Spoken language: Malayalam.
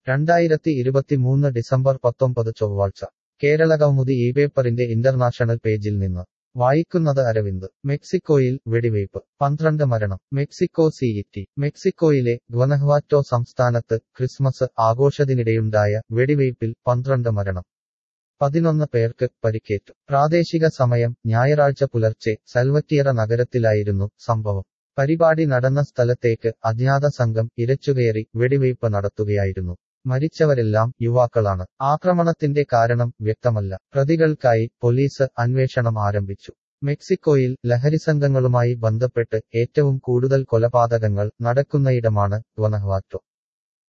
രണ്ടായിരത്തി ഇരുപത്തിമൂന്ന് ഡിസംബർ പത്തൊമ്പത് ചൊവ്വാഴ്ച കേരള കൗമുദി ഈ പേപ്പറിന്റെ ഇന്റർനാഷണൽ പേജിൽ നിന്ന് വായിക്കുന്നത് അരവിന്ദ് മെക്സിക്കോയിൽ വെടിവയ്പ് പന്ത്രണ്ട് മരണം മെക്സിക്കോ സിഇറ്റി മെക്സിക്കോയിലെ ഗ്വനഹ്വാറ്റോ സംസ്ഥാനത്ത് ക്രിസ്മസ് ആഘോഷത്തിനിടെയുണ്ടായ വെടിവയ്പിൽ പന്ത്രണ്ട് മരണം പതിനൊന്ന് പേർക്ക് പരിക്കേറ്റു പ്രാദേശിക സമയം ഞായറാഴ്ച പുലർച്ചെ സൽവറ്റിയറ നഗരത്തിലായിരുന്നു സംഭവം പരിപാടി നടന്ന സ്ഥലത്തേക്ക് അജ്ഞാത സംഘം ഇരച്ചുകയറി വെടിവയ്പ് നടത്തുകയായിരുന്നു മരിച്ചവരെല്ലാം യുവാക്കളാണ് ആക്രമണത്തിന്റെ കാരണം വ്യക്തമല്ല പ്രതികൾക്കായി പോലീസ് അന്വേഷണം ആരംഭിച്ചു മെക്സിക്കോയിൽ ലഹരിസംഘങ്ങളുമായി ബന്ധപ്പെട്ട് ഏറ്റവും കൂടുതൽ കൊലപാതകങ്ങൾ നടക്കുന്നയിടമാണ് ഗ്വനഹ്വാറ്റോ